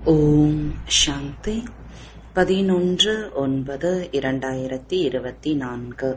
ஓம் சாந்தி பதினொன்று ஒன்பது இரண்டாயிரத்தி இருபத்தி நான்கு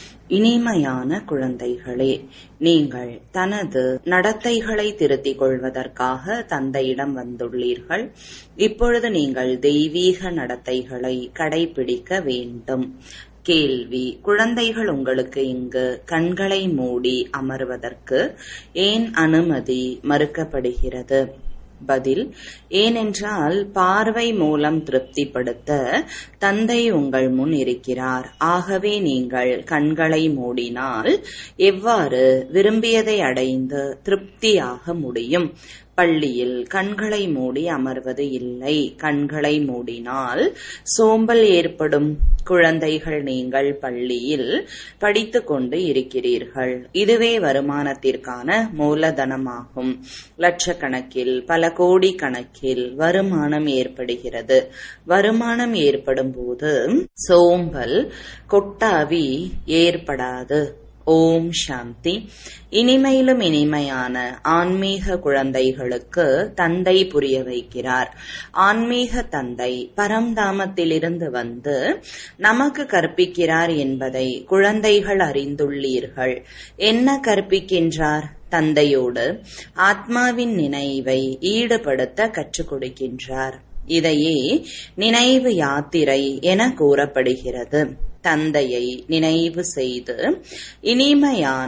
இனிமையான குழந்தைகளே நீங்கள் தனது நடத்தைகளை திருத்திக் கொள்வதற்காக தந்தையிடம் வந்துள்ளீர்கள் இப்பொழுது நீங்கள் தெய்வீக நடத்தைகளை கடைபிடிக்க வேண்டும் கேள்வி குழந்தைகள் உங்களுக்கு இங்கு கண்களை மூடி அமர்வதற்கு ஏன் அனுமதி மறுக்கப்படுகிறது பதில் ஏனென்றால் பார்வை மூலம் திருப்திப்படுத்த தந்தை உங்கள் முன் இருக்கிறார் ஆகவே நீங்கள் கண்களை மூடினால் எவ்வாறு விரும்பியதை அடைந்து திருப்தியாக முடியும் பள்ளியில் கண்களை மூடி அமர்வது இல்லை கண்களை மூடினால் சோம்பல் ஏற்படும் குழந்தைகள் நீங்கள் பள்ளியில் படித்து கொண்டு இருக்கிறீர்கள் இதுவே வருமானத்திற்கான மூலதனமாகும் லட்சக்கணக்கில் பல கோடி கணக்கில் வருமானம் ஏற்படுகிறது வருமானம் ஏற்படும் போது சோம்பல் கொட்டாவி ஏற்படாது ஓம் சாந்தி இனிமையிலும் இனிமையான ஆன்மீக குழந்தைகளுக்கு தந்தை புரிய வைக்கிறார் ஆன்மீக தந்தை பரம்தாமத்திலிருந்து வந்து நமக்கு கற்பிக்கிறார் என்பதை குழந்தைகள் அறிந்துள்ளீர்கள் என்ன கற்பிக்கின்றார் தந்தையோடு ஆத்மாவின் நினைவை ஈடுபடுத்த கற்றுக் கொடுக்கின்றார் இதையே நினைவு யாத்திரை என கூறப்படுகிறது தந்தையை நினைவு செய்து இனிமையான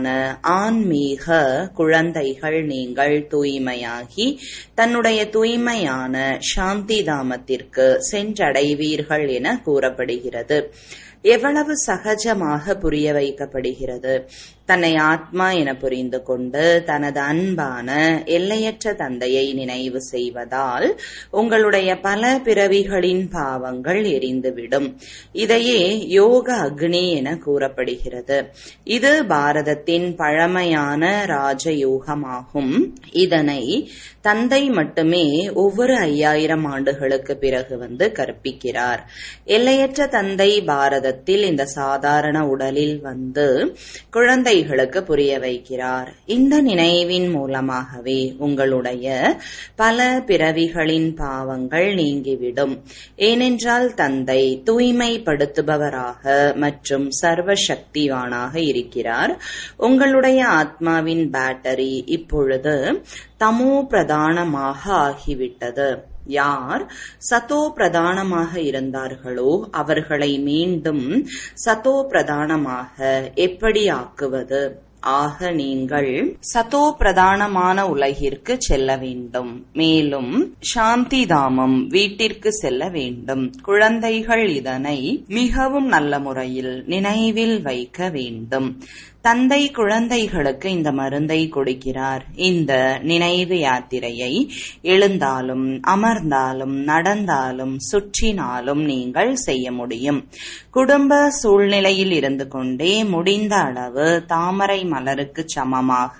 ஆன்மீக குழந்தைகள் நீங்கள் தூய்மையாகி தன்னுடைய தூய்மையான சாந்தி தாமத்திற்கு சென்றடைவீர்கள் என கூறப்படுகிறது எவ்வளவு சகஜமாக புரிய வைக்கப்படுகிறது தன்னை ஆத்மா என புரிந்து கொண்டு தனது அன்பான எல்லையற்ற தந்தையை நினைவு செய்வதால் உங்களுடைய பல பிறவிகளின் பாவங்கள் எரிந்துவிடும் இதையே யோக அக்னி என கூறப்படுகிறது இது பாரதத்தின் பழமையான ராஜயோகமாகும் இதனை தந்தை மட்டுமே ஒவ்வொரு ஐயாயிரம் ஆண்டுகளுக்கு பிறகு வந்து கற்பிக்கிறார் எல்லையற்ற தந்தை பாரதத்தில் இந்த சாதாரண உடலில் வந்து குழந்தை குழந்தைகளுக்கு புரிய வைக்கிறார் இந்த நினைவின் மூலமாகவே உங்களுடைய பல பிறவிகளின் பாவங்கள் நீங்கிவிடும் ஏனென்றால் தந்தை தூய்மைப்படுத்துபவராக மற்றும் சர்வ சக்திவானாக இருக்கிறார் உங்களுடைய ஆத்மாவின் பேட்டரி இப்பொழுது தமோ பிரதானமாக ஆகிவிட்டது யார் சதோ பிரதானமாக இருந்தார்களோ அவர்களை மீண்டும் சதோ பிரதானமாக எப்படி ஆக்குவது ஆக நீங்கள் சதோ பிரதானமான உலகிற்கு செல்ல வேண்டும் மேலும் சாந்தி தாமம் வீட்டிற்கு செல்ல வேண்டும் குழந்தைகள் இதனை மிகவும் நல்ல முறையில் நினைவில் வைக்க வேண்டும் தந்தை குழந்தைகளுக்கு இந்த மருந்தை கொடுக்கிறார் இந்த நினைவு யாத்திரையை எழுந்தாலும் அமர்ந்தாலும் நடந்தாலும் சுற்றினாலும் நீங்கள் செய்ய முடியும் குடும்ப சூழ்நிலையில் இருந்து கொண்டே முடிந்த அளவு தாமரை மலருக்கு சமமாக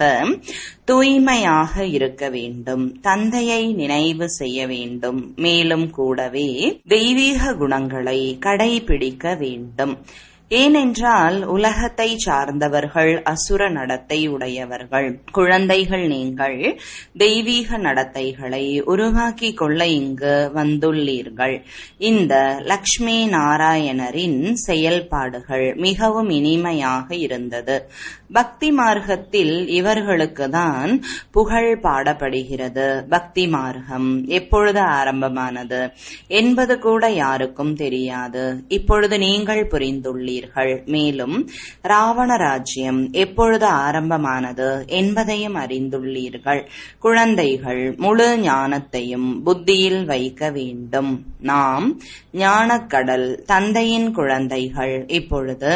தூய்மையாக இருக்க வேண்டும் தந்தையை நினைவு செய்ய வேண்டும் மேலும் கூடவே தெய்வீக குணங்களை கடைபிடிக்க வேண்டும் ஏனென்றால் உலகத்தை சார்ந்தவர்கள் அசுர நடத்தை உடையவர்கள் குழந்தைகள் நீங்கள் தெய்வீக நடத்தைகளை உருவாக்கி கொள்ள இங்கு வந்துள்ளீர்கள் இந்த லக்ஷ்மி நாராயணரின் செயல்பாடுகள் மிகவும் இனிமையாக இருந்தது பக்தி மார்க்கத்தில் இவர்களுக்கு தான் புகழ் பாடப்படுகிறது பக்தி மார்க்கம் எப்பொழுது ஆரம்பமானது என்பது கூட யாருக்கும் தெரியாது இப்பொழுது நீங்கள் புரிந்துள்ளீர்கள் உள்ளீர்கள் மேலும் ராவண ராஜ்யம் எப்பொழுது ஆரம்பமானது என்பதையும் அறிந்துள்ளீர்கள் குழந்தைகள் முழு ஞானத்தையும் புத்தியில் வைக்க வேண்டும் நாம் ஞானக்கடல் தந்தையின் குழந்தைகள் இப்பொழுது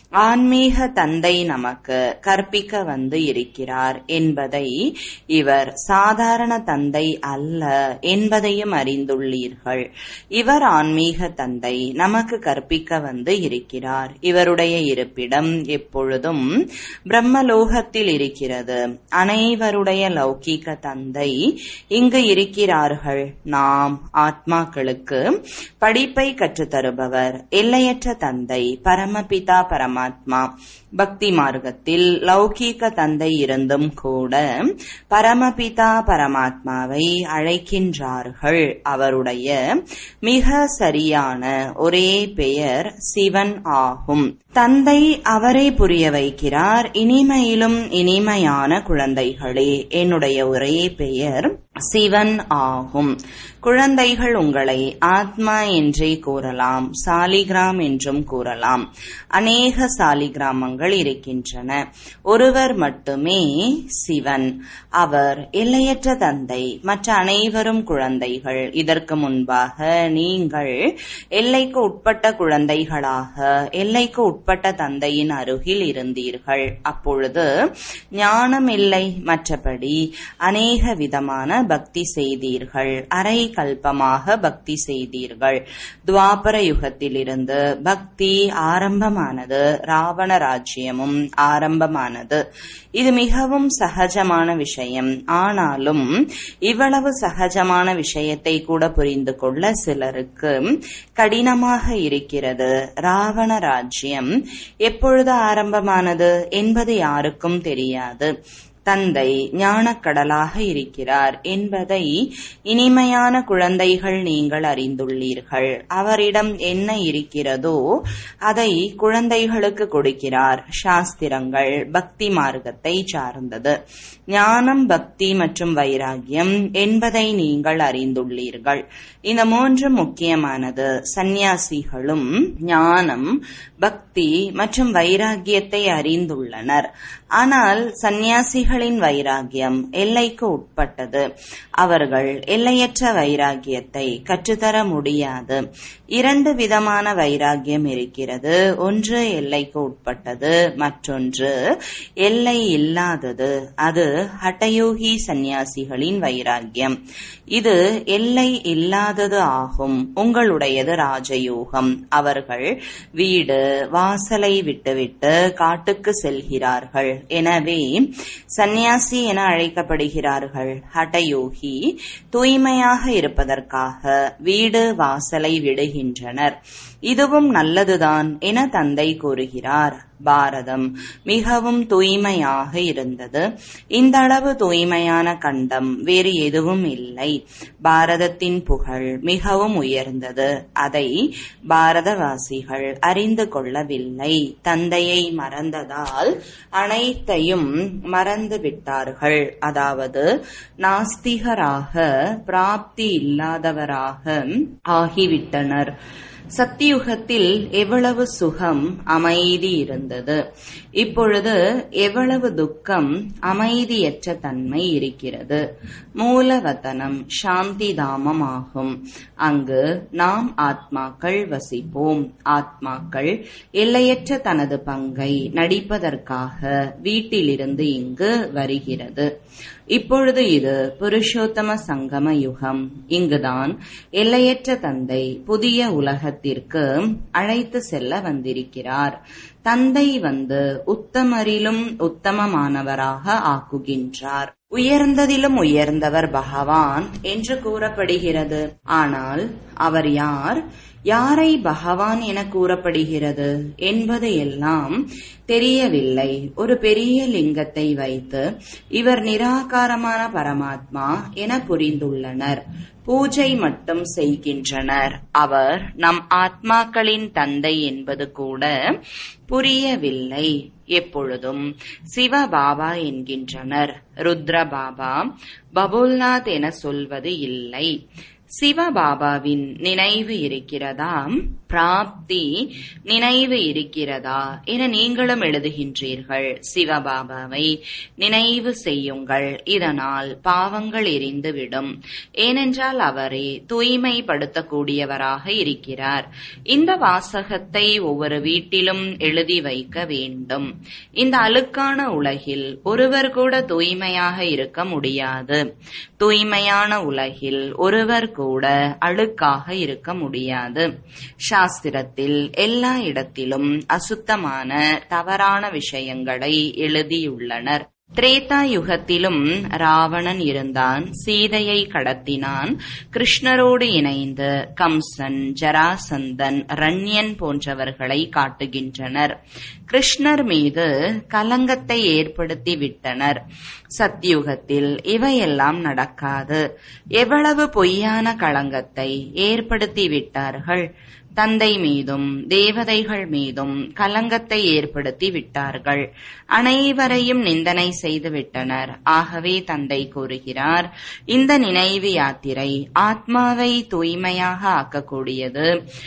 ஆன்மீக தந்தை நமக்கு கற்பிக்க வந்து இருக்கிறார் என்பதை இவர் சாதாரண தந்தை அல்ல என்பதையும் அறிந்துள்ளீர்கள் இவர் ஆன்மீக தந்தை நமக்கு கற்பிக்க வந்து இருக்கிறார் இவருடைய இருப்பிடம் எப்பொழுதும் பிரம்மலோகத்தில் இருக்கிறது அனைவருடைய லௌகீக தந்தை இங்கு இருக்கிறார்கள் நாம் ஆத்மாக்களுக்கு படிப்பை கற்றுத்தருபவர் எல்லையற்ற தந்தை பரமபிதா பரமாத்மா பக்தி மார்க்கத்தில் லௌகீக தந்தை இருந்தும் கூட பரமபிதா பரமாத்மாவை அழைக்கின்றார்கள் அவருடைய மிக சரியான ஒரே பெயர் சிவன் ஆகும் தந்தை அவரை புரிய வைக்கிறார் இனிமையிலும் இனிமையான குழந்தைகளே என்னுடைய ஒரே பெயர் சிவன் ஆகும் குழந்தைகள் உங்களை ஆத்மா என்றே கூறலாம் சாலிகிராம் என்றும் கூறலாம் அநேக சாலிகிராமங்கள் இருக்கின்றன ஒருவர் மட்டுமே சிவன் அவர் எல்லையற்ற தந்தை மற்ற அனைவரும் குழந்தைகள் இதற்கு முன்பாக நீங்கள் எல்லைக்கு உட்பட்ட குழந்தைகளாக எல்லைக்கு உட்பட்ட தந்தையின் அருகில் இருந்தீர்கள் அப்பொழுது ஞானம் இல்லை மற்றபடி அநேக விதமான பக்தி செய்தீர்கள் அரை கல்பமாக பக்தி செய்தீர்கள் துவாபர யுகத்திலிருந்து பக்தி ஆரம்பமானது ராவண ராஜ்யமும் ஆரம்பமானது இது மிகவும் சகஜமான விஷயம் ஆனாலும் இவ்வளவு சகஜமான விஷயத்தை கூட புரிந்து கொள்ள சிலருக்கு கடினமாக இருக்கிறது ராவண ராஜ்யம் எப்பொழுது ஆரம்பமானது என்பது யாருக்கும் தெரியாது தந்தை ஞானக்கடலாக இருக்கிறார் என்பதை இனிமையான குழந்தைகள் நீங்கள் அறிந்துள்ளீர்கள் அவரிடம் என்ன இருக்கிறதோ அதை குழந்தைகளுக்கு கொடுக்கிறார் சாஸ்திரங்கள் பக்தி மார்க்கத்தை சார்ந்தது ஞானம் பக்தி மற்றும் வைராகியம் என்பதை நீங்கள் அறிந்துள்ளீர்கள் இந்த மூன்று முக்கியமானது சந்நியாசிகளும் ஞானம் பக்தி மற்றும் வைராகியத்தை அறிந்துள்ளனர் ஆனால் சந்நியாசிகளின் வைராகியம் எல்லைக்கு உட்பட்டது அவர்கள் எல்லையற்ற வைராகியத்தை கற்றுத்தர முடியாது இரண்டு விதமான வைராகியம் இருக்கிறது ஒன்று எல்லைக்கு உட்பட்டது மற்றொன்று எல்லை இல்லாதது அது ஹட்டயோகி சந்நியாசிகளின் வைராகியம் இது எல்லை இல்லாதது ஆகும் உங்களுடையது ராஜயோகம் அவர்கள் வீடு வாசலை விட்டுவிட்டு காட்டுக்கு செல்கிறார்கள் எனவே சந்நியாசி என அழைக்கப்படுகிறார்கள் ஹட்டயோகி தூய்மையாக இருப்பதற்காக வீடு வாசலை விடுகின்றனர் இதுவும் நல்லதுதான் என தந்தை கூறுகிறார் பாரதம் மிகவும் தூய்மையாக இருந்தது இந்த அளவு தூய்மையான கண்டம் வேறு எதுவும் இல்லை பாரதத்தின் புகழ் மிகவும் உயர்ந்தது அதை பாரதவாசிகள் அறிந்து கொள்ளவில்லை தந்தையை மறந்ததால் அனைத்தையும் மறந்து விட்டார்கள் அதாவது நாஸ்திகராக பிராப்தி இல்லாதவராக ஆகிவிட்டனர் சத்தியுகத்தில் எவ்வளவு சுகம் அமைதி இருந்தது இப்பொழுது எவ்வளவு துக்கம் அமைதியற்ற தன்மை இருக்கிறது மூலவதனம் சாந்தி தாமம் ஆகும் அங்கு நாம் ஆத்மாக்கள் வசிப்போம் ஆத்மாக்கள் எல்லையற்ற தனது பங்கை நடிப்பதற்காக வீட்டிலிருந்து இங்கு வருகிறது இப்பொழுது இது புருஷோத்தம சங்கம யுகம் இங்குதான் எல்லையற்ற தந்தை புதிய உலகத்திற்கு அழைத்து செல்ல வந்திருக்கிறார் தந்தை வந்து உத்தமரிலும் உத்தமமானவராக ஆக்குகின்றார் உயர்ந்ததிலும் உயர்ந்தவர் பகவான் என்று கூறப்படுகிறது ஆனால் அவர் யார் யாரை பகவான் என கூறப்படுகிறது என்பது எல்லாம் தெரியவில்லை ஒரு பெரிய லிங்கத்தை வைத்து இவர் நிராகாரமான பரமாத்மா என புரிந்துள்ளனர் பூஜை மட்டும் செய்கின்றனர் அவர் நம் ஆத்மாக்களின் தந்தை என்பது கூட புரியவில்லை எப்பொழுதும் சிவபாபா என்கின்றனர் ருத்ர பாபா பபுல்நாத் என சொல்வது இல்லை சிவபாபாவின் நினைவு இருக்கிறதா பிராப்தி நினைவு இருக்கிறதா என நீங்களும் எழுதுகின்றீர்கள் சிவபாபாவை நினைவு செய்யுங்கள் இதனால் பாவங்கள் எரிந்துவிடும் ஏனென்றால் அவரே தூய்மைப்படுத்தக்கூடியவராக இருக்கிறார் இந்த வாசகத்தை ஒவ்வொரு வீட்டிலும் எழுதி வைக்க வேண்டும் இந்த அழுக்கான உலகில் ஒருவர் கூட தூய்மையாக இருக்க முடியாது தூய்மையான உலகில் ஒருவர் கூட அழுக்காக இருக்க முடியாது சாஸ்திரத்தில் எல்லா இடத்திலும் அசுத்தமான தவறான விஷயங்களை எழுதியுள்ளனர் திரேதா யுகத்திலும் ராவணன் இருந்தான் சீதையை கடத்தினான் கிருஷ்ணரோடு இணைந்து கம்சன் ஜராசந்தன் ரண்யன் போன்றவர்களை காட்டுகின்றனர் கிருஷ்ணர் மீது கலங்கத்தை ஏற்படுத்தி விட்டனர் சத்யுகத்தில் இவையெல்லாம் நடக்காது எவ்வளவு பொய்யான களங்கத்தை ஏற்படுத்தி விட்டார்கள் தந்தை மீதும் தேவதைகள் மீதும் கலங்கத்தை ஏற்படுத்தி விட்டார்கள் அனைவரையும் நிந்தனை செய்து விட்டனர் ஆகவே தந்தை கூறுகிறார் இந்த நினைவு யாத்திரை ஆத்மாவை தூய்மையாக ஆக்கக்கூடியது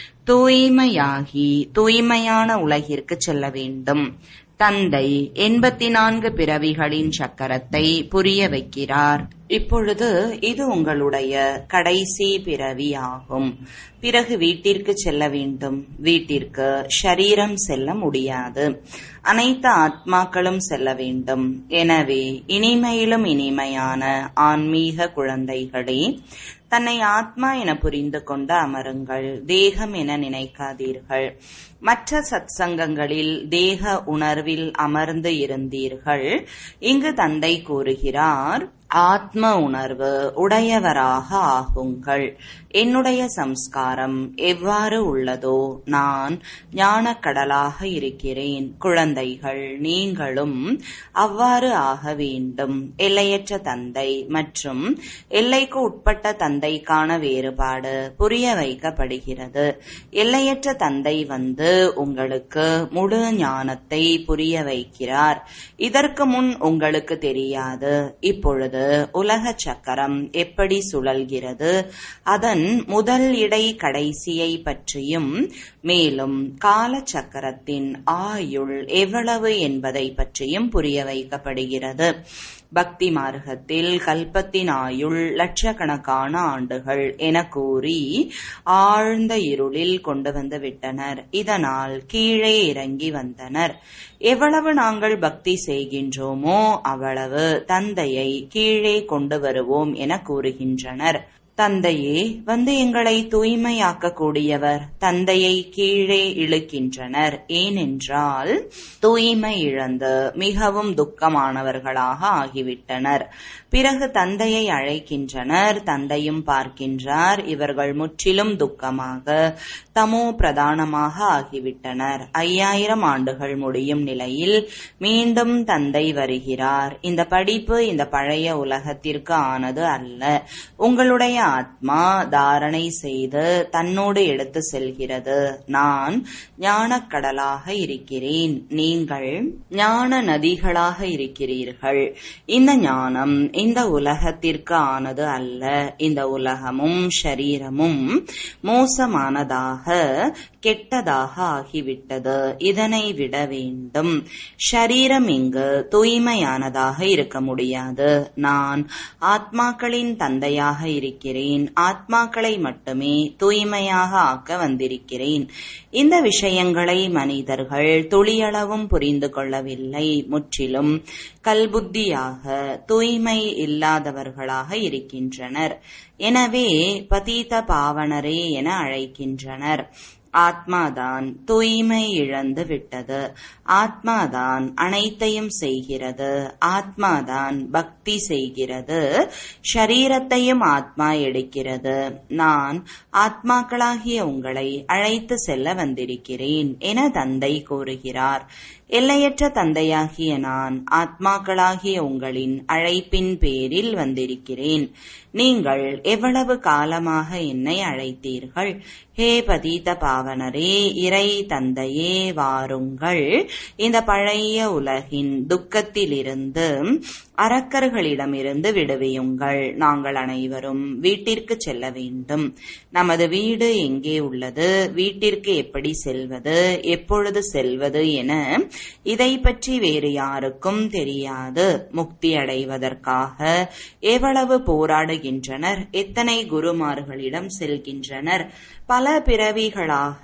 தூய்மையாகி தூய்மையான உலகிற்கு செல்ல வேண்டும் தந்தை எண்பத்தி நான்கு பிறவிகளின் சக்கரத்தை புரிய வைக்கிறார் இப்பொழுது இது உங்களுடைய கடைசி பிறவி ஆகும் பிறகு வீட்டிற்கு செல்ல வேண்டும் வீட்டிற்கு ஷரீரம் செல்ல முடியாது அனைத்து ஆத்மாக்களும் செல்ல வேண்டும் எனவே இனிமையிலும் இனிமையான ஆன்மீக குழந்தைகளே தன்னை ஆத்மா என புரிந்து கொண்டு அமருங்கள் தேகம் என நினைக்காதீர்கள் மற்ற சத்சங்கங்களில் தேக உணர்வில் அமர்ந்து இருந்தீர்கள் இங்கு தந்தை கூறுகிறார் ஆத்ம உணர்வு உடையவராக ஆகுங்கள் என்னுடைய சம்ஸ்காரம் எவ்வாறு உள்ளதோ நான் ஞானக்கடலாக இருக்கிறேன் குழந்தைகள் நீங்களும் அவ்வாறு ஆக வேண்டும் எல்லையற்ற தந்தை மற்றும் எல்லைக்கு உட்பட்ட தந்தைக்கான வேறுபாடு புரிய வைக்கப்படுகிறது எல்லையற்ற தந்தை வந்து உங்களுக்கு முழு ஞானத்தை புரிய வைக்கிறார் இதற்கு முன் உங்களுக்கு தெரியாது இப்பொழுது உலக சக்கரம் எப்படி சுழல்கிறது அதன் முதல் இடை கடைசியை பற்றியும் மேலும் கால சக்கரத்தின் ஆயுள் எவ்வளவு என்பதை பற்றியும் புரிய வைக்கப்படுகிறது பக்தி மார்க்கத்தில் கல்பத்தின் ஆயுள் லட்சக்கணக்கான ஆண்டுகள் என கூறி ஆழ்ந்த இருளில் கொண்டு வந்து விட்டனர் இதனால் கீழே இறங்கி வந்தனர் எவ்வளவு நாங்கள் பக்தி செய்கின்றோமோ அவ்வளவு தந்தையை கீழே கொண்டு வருவோம் என கூறுகின்றனர் தந்தையே வந்து எங்களை தூய்மையாக்கக்கூடியவர் தந்தையை கீழே இழுக்கின்றனர் ஏனென்றால் தூய்மை இழந்து மிகவும் துக்கமானவர்களாக ஆகிவிட்டனர் பிறகு தந்தையை அழைக்கின்றனர் தந்தையும் பார்க்கின்றார் இவர்கள் முற்றிலும் துக்கமாக தமோ பிரதானமாக ஆகிவிட்டனர் ஐயாயிரம் ஆண்டுகள் முடியும் நிலையில் மீண்டும் தந்தை வருகிறார் இந்த படிப்பு இந்த பழைய உலகத்திற்கு ஆனது அல்ல உங்களுடைய ஆத்மா தாரணை செய்து தன்னோடு எடுத்து செல்கிறது நான் ஞானக்கடலாக இருக்கிறேன் நீங்கள் ஞான நதிகளாக இருக்கிறீர்கள் இந்த ஞானம் இந்த உலகத்திற்கு ஆனது அல்ல இந்த உலகமும் ஷரீரமும் மோசமானதாக கெட்டதாக ஆகிவிட்டது இதனை விட வேண்டும் ஷரீரம் இங்கு தூய்மையானதாக இருக்க முடியாது நான் ஆத்மாக்களின் தந்தையாக இருக்கிறேன் ஆத்மாக்களை மட்டுமே தூய்மையாக ஆக்க வந்திருக்கிறேன் இந்த விஷயங்களை மனிதர்கள் துளியளவும் புரிந்து கொள்ளவில்லை முற்றிலும் கல்புத்தியாக தூய்மை இல்லாதவர்களாக இருக்கின்றனர் எனவே பதீத பாவனரே என அழைக்கின்றனர் ஆத்மாதான் தூய்மை இழந்து விட்டது ஆத்மாதான் அனைத்தையும் செய்கிறது ஆத்மாதான் பக்தி செய்கிறது ஷரீரத்தையும் ஆத்மா எடுக்கிறது நான் ஆத்மாக்களாகிய உங்களை அழைத்து செல்ல வந்திருக்கிறேன் என தந்தை கூறுகிறார் எல்லையற்ற தந்தையாகிய நான் ஆத்மாக்களாகிய உங்களின் அழைப்பின் பேரில் வந்திருக்கிறேன் நீங்கள் எவ்வளவு காலமாக என்னை அழைத்தீர்கள் ஹே பதீத பாவனரே இறை தந்தையே வாருங்கள் இந்த பழைய உலகின் துக்கத்திலிருந்து அரக்கர்களிடமிருந்து விடுவியுங்கள் நாங்கள் அனைவரும் வீட்டிற்கு செல்ல வேண்டும் நமது வீடு எங்கே உள்ளது வீட்டிற்கு எப்படி செல்வது எப்பொழுது செல்வது என இதை பற்றி வேறு யாருக்கும் தெரியாது முக்தி அடைவதற்காக எவ்வளவு போராடுகின்றனர் எத்தனை குருமார்களிடம் செல்கின்றனர் பல பிறவிகளாக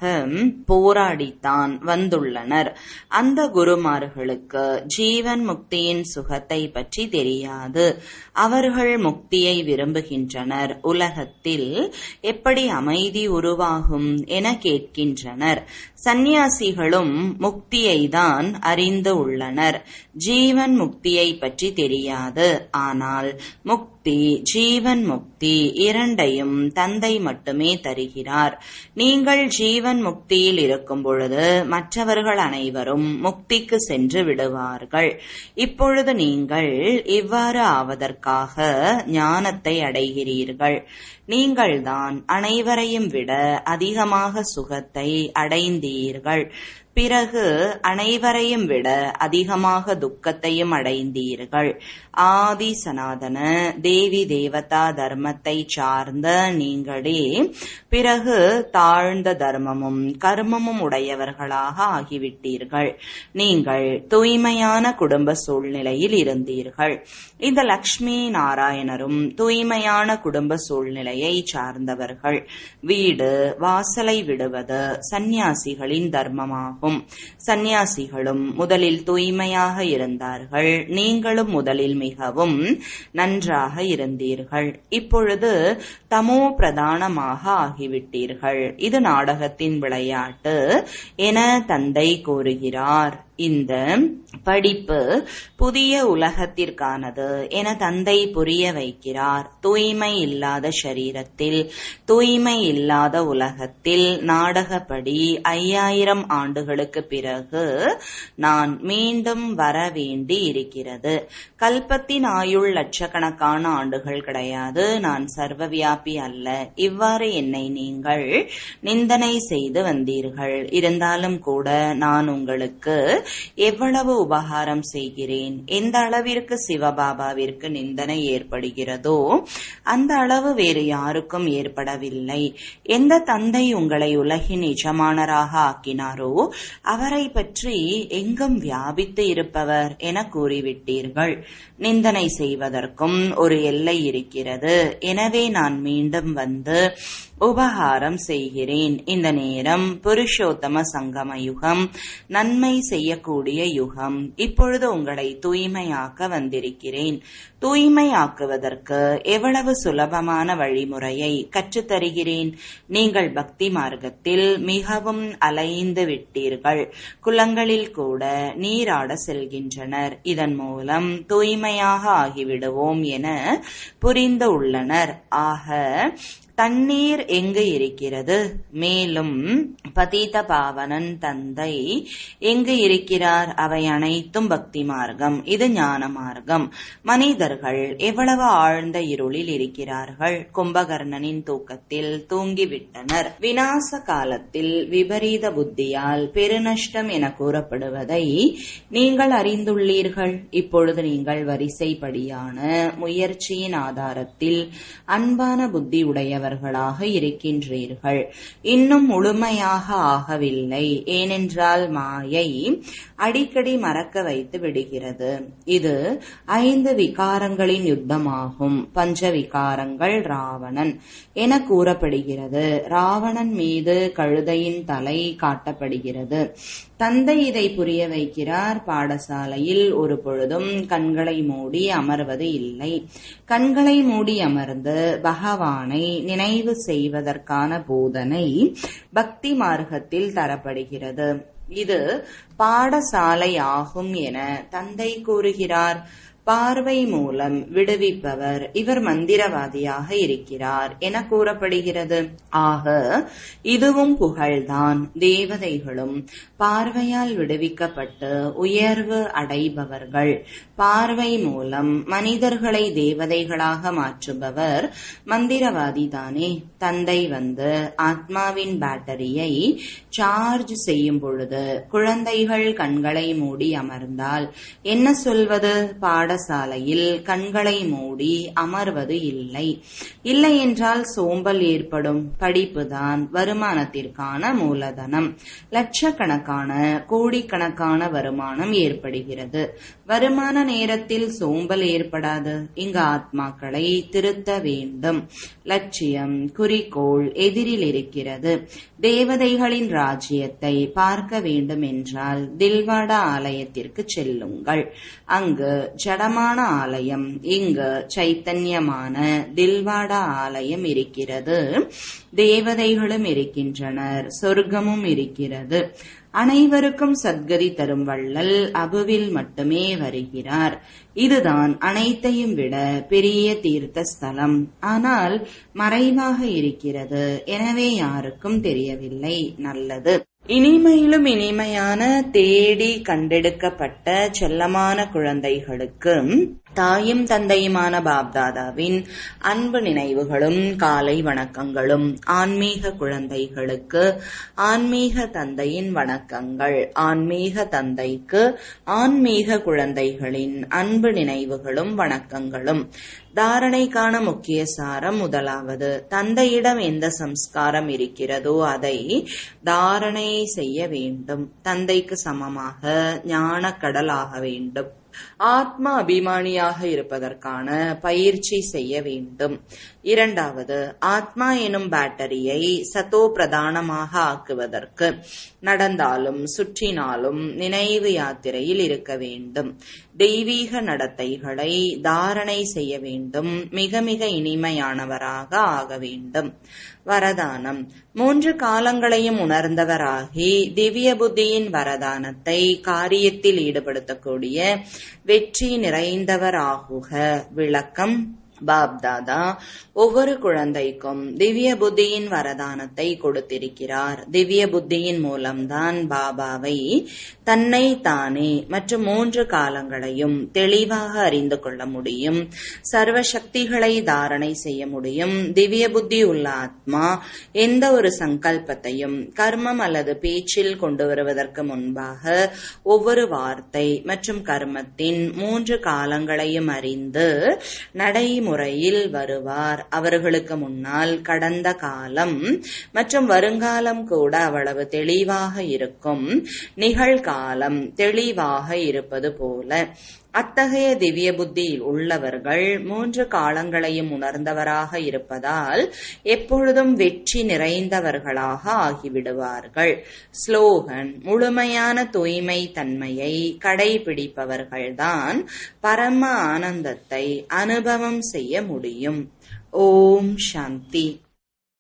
போராடித்தான் வந்துள்ளனர் அந்த குருமார்களுக்கு ஜீவன் முக்தியின் சுகத்தை பற்றி தெரியாது அவர்கள் முக்தியை விரும்புகின்றனர் உலகத்தில் எப்படி அமைதி உருவாகும் என கேட்கின்றனர் சந்நியாசிகளும் முக்தியை தான் அறிந்து உள்ளனர் ஜீவன் முக்தியை பற்றி தெரியாது ஆனால் முக்தி ஜீவன் முக்தி இரண்டையும் தந்தை மட்டுமே தருகிறார் நீங்கள் ஜீவன் முக்தியில் இருக்கும் பொழுது மற்றவர்கள் அனைவரும் முக்திக்கு சென்று விடுவார்கள் இப்பொழுது நீங்கள் இவ்வாறு ஆவதற்காக ஞானத்தை அடைகிறீர்கள் நீங்கள்தான் அனைவரையும் விட அதிகமாக சுகத்தை அடைந்தீர்கள் பிறகு அனைவரையும் விட அதிகமாக துக்கத்தையும் அடைந்தீர்கள் ஆதி சனாதன தேவி தேவதா தர்மத்தை சார்ந்த நீங்களே பிறகு தாழ்ந்த தர்மமும் கர்மமும் உடையவர்களாக ஆகிவிட்டீர்கள் நீங்கள் தூய்மையான குடும்ப சூழ்நிலையில் இருந்தீர்கள் இந்த லக்ஷ்மி நாராயணரும் தூய்மையான குடும்ப சூழ்நிலையை சார்ந்தவர்கள் வீடு வாசலை விடுவது சந்நியாசிகளின் தர்மமாகும் ஆகும் சந்நியாசிகளும் முதலில் தூய்மையாக இருந்தார்கள் நீங்களும் முதலில் மிகவும் நன்றாக இருந்தீர்கள் இப்பொழுது தமோ பிரதானமாக ஆகிவிட்டீர்கள் இது நாடகத்தின் விளையாட்டு என தந்தை கூறுகிறார் இந்த படிப்பு புதிய உலகத்திற்கானது என தந்தை புரிய வைக்கிறார் தூய்மை இல்லாத சரீரத்தில் தூய்மை இல்லாத உலகத்தில் நாடகப்படி ஐயாயிரம் ஆண்டுகளுக்கு பிறகு நான் மீண்டும் வர வேண்டி இருக்கிறது கல்பத்தின் ஆயுள் லட்சக்கணக்கான ஆண்டுகள் கிடையாது நான் சர்வவியாபி அல்ல இவ்வாறு என்னை நீங்கள் நிந்தனை செய்து வந்தீர்கள் இருந்தாலும் கூட நான் உங்களுக்கு எவ்வளவு உபகாரம் செய்கிறேன் எந்த அளவிற்கு சிவபாபாவிற்கு நிந்தனை ஏற்படுகிறதோ அந்த அளவு வேறு யாருக்கும் ஏற்படவில்லை எந்த தந்தை உங்களை உலகின் எஜமானராக ஆக்கினாரோ அவரை பற்றி எங்கும் வியாபித்து இருப்பவர் என கூறிவிட்டீர்கள் நிந்தனை செய்வதற்கும் ஒரு எல்லை இருக்கிறது எனவே நான் மீண்டும் வந்து உபகாரம் செய்கிறேன் இந்த நேரம் புருஷோத்தம சங்கம யுகம் நன்மை செய்யக்கூடிய யுகம் இப்பொழுது உங்களை தூய்மையாக்க வந்திருக்கிறேன் தூய்மையாக்குவதற்கு எவ்வளவு சுலபமான வழிமுறையை கற்றுத்தருகிறேன் நீங்கள் பக்தி மார்க்கத்தில் மிகவும் அலைந்து விட்டீர்கள் குளங்களில் கூட நீராட செல்கின்றனர் இதன் மூலம் தூய்மையாக ஆகிவிடுவோம் என புரிந்து உள்ளனர் ஆக தண்ணீர் எங்கு இருக்கிறது மேலும் பதீத பாவனன் தந்தை எங்கு இருக்கிறார் அவை அனைத்தும் பக்தி மார்க்கம் இது ஞான மார்க்கம் மனிதர்கள் எவ்வளவு ஆழ்ந்த இருளில் இருக்கிறார்கள் கும்பகர்ணனின் தூக்கத்தில் தூங்கிவிட்டனர் வினாச காலத்தில் விபரீத புத்தியால் பெருநஷ்டம் என கூறப்படுவதை நீங்கள் அறிந்துள்ளீர்கள் இப்பொழுது நீங்கள் வரிசைப்படியான முயற்சியின் ஆதாரத்தில் அன்பான புத்தி உடையவர் உள்ளவர்களாக இருக்கின்றீர்கள் இன்னும் முழுமையாக ஆகவில்லை ஏனென்றால் மாயை அடிக்கடி மறக்க வைத்து விடுகிறது இது ஐந்து விகாரங்களின் யுத்தமாகும் பஞ்ச விகாரங்கள் ராவணன் என கூறப்படுகிறது ராவணன் மீது கழுதையின் தலை காட்டப்படுகிறது தந்தை இதை புரிய வைக்கிறார் பாடசாலையில் ஒரு பொழுதும் கண்களை மூடி அமர்வது இல்லை கண்களை மூடி அமர்ந்து பகவானை நினைவு செய்வதற்கான போதனை பக்தி மார்க்கத்தில் தரப்படுகிறது இது பாடசாலை ஆகும் என தந்தை கூறுகிறார் பார்வை மூலம் விடுவிப்பவர் இவர் மந்திரவாதியாக இருக்கிறார் என கூறப்படுகிறது ஆக இதுவும் புகழ்தான் தேவதைகளும் பார்வையால் விடுவிக்கப்பட்டு உயர்வு அடைபவர்கள் பார்வை மூலம் மனிதர்களை தேவதைகளாக மாற்றுபவர் மந்திரவாதி தானே தந்தை வந்து ஆத்மாவின் பேட்டரியை சார்ஜ் செய்யும் பொழுது குழந்தைகள் கண்களை மூடி அமர்ந்தால் என்ன சொல்வது பாடசாலையில் கண்களை மூடி அமர்வது இல்லை இல்லை என்றால் சோம்பல் ஏற்படும் படிப்புதான் வருமானத்திற்கான மூலதனம் லட்சக்கணக்கான கோடிக்கணக்கான வருமானம் ஏற்படுகிறது வருமான நேரத்தில் சோம்பல் ஏற்படாது இங்கு ஆத்மாக்களை திருத்த வேண்டும் லட்சியம் குறிக்கோள் எதிரில் இருக்கிறது தேவதைகளின் ராஜ்யத்தை பார்க்க வேண்டும் என்றால் தில்வாடா ஆலயத்திற்கு செல்லுங்கள் அங்கு ஜடமான ஆலயம் இங்கு சைத்தன்யமான தில்வாடா ஆலயம் இருக்கிறது தேவதைகளும் இருக்கின்றனர் சொர்க்கமும் இருக்கிறது அனைவருக்கும் சத்கதி தரும் வள்ளல் அபுவில் மட்டுமே வருகிறார் இதுதான் அனைத்தையும் விட பெரிய தீர்த்த ஸ்தலம் ஆனால் மறைவாக இருக்கிறது எனவே யாருக்கும் தெரியவில்லை நல்லது இனிமையிலும் இனிமையான தேடி கண்டெடுக்கப்பட்ட செல்லமான குழந்தைகளுக்கு தாயும் தந்தையுமான பாப்தாதாவின் அன்பு நினைவுகளும் காலை வணக்கங்களும் ஆன்மீக குழந்தைகளுக்கு ஆன்மீக தந்தையின் வணக்கங்கள் ஆன்மீக தந்தைக்கு ஆன்மீக குழந்தைகளின் அன்பு நினைவுகளும் வணக்கங்களும் தாரணைக்கான முக்கிய சாரம் முதலாவது தந்தையிடம் எந்த சம்ஸ்காரம் இருக்கிறதோ அதை தாரணை செய்ய வேண்டும் தந்தைக்கு சமமாக ஞான கடல் ஆக வேண்டும் ஆத்ம அபிமானியாக இருப்பதற்கான பயிற்சி செய்ய வேண்டும் இரண்டாவது ஆத்மா எனும் பேட்டரியை சத்தோ பிரதானமாக ஆக்குவதற்கு நடந்தாலும் சுற்றினாலும் நினைவு யாத்திரையில் இருக்க வேண்டும் தெய்வீக நடத்தைகளை தாரணை செய்ய வேண்டும் மிக மிக இனிமையானவராக ஆக வேண்டும் வரதானம் மூன்று காலங்களையும் உணர்ந்தவராகி திவ்ய புத்தியின் வரதானத்தை காரியத்தில் ஈடுபடுத்தக்கூடிய வெற்றி நிறைந்தவராகுக விளக்கம் பாப்தாதா ஒவ்வொரு குழந்தைக்கும் திவ்ய புத்தியின் வரதானத்தை கொடுத்திருக்கிறார் திவ்ய புத்தியின் மூலம்தான் பாபாவை தன்னை தானே மற்றும் மூன்று காலங்களையும் தெளிவாக அறிந்து கொள்ள முடியும் சர்வ சக்திகளை தாரணை செய்ய முடியும் திவ்ய புத்தி உள்ள ஆத்மா எந்த ஒரு சங்கல்பத்தையும் கர்மம் அல்லது பேச்சில் கொண்டு வருவதற்கு முன்பாக ஒவ்வொரு வார்த்தை மற்றும் கர்மத்தின் மூன்று காலங்களையும் அறிந்து நடைமுறை முறையில் வருவார் அவர்களுக்கு முன்னால் கடந்த காலம் மற்றும் வருங்காலம் கூட அவ்வளவு தெளிவாக இருக்கும் நிகழ்காலம் தெளிவாக இருப்பது போல அத்தகைய திவ்ய புத்தியில் உள்ளவர்கள் மூன்று காலங்களையும் உணர்ந்தவராக இருப்பதால் எப்பொழுதும் வெற்றி நிறைந்தவர்களாக ஆகிவிடுவார்கள் ஸ்லோகன் முழுமையான தூய்மை தன்மையை கடைபிடிப்பவர்கள்தான் பரம ஆனந்தத்தை அனுபவம் செய்ய முடியும் ஓம் சாந்தி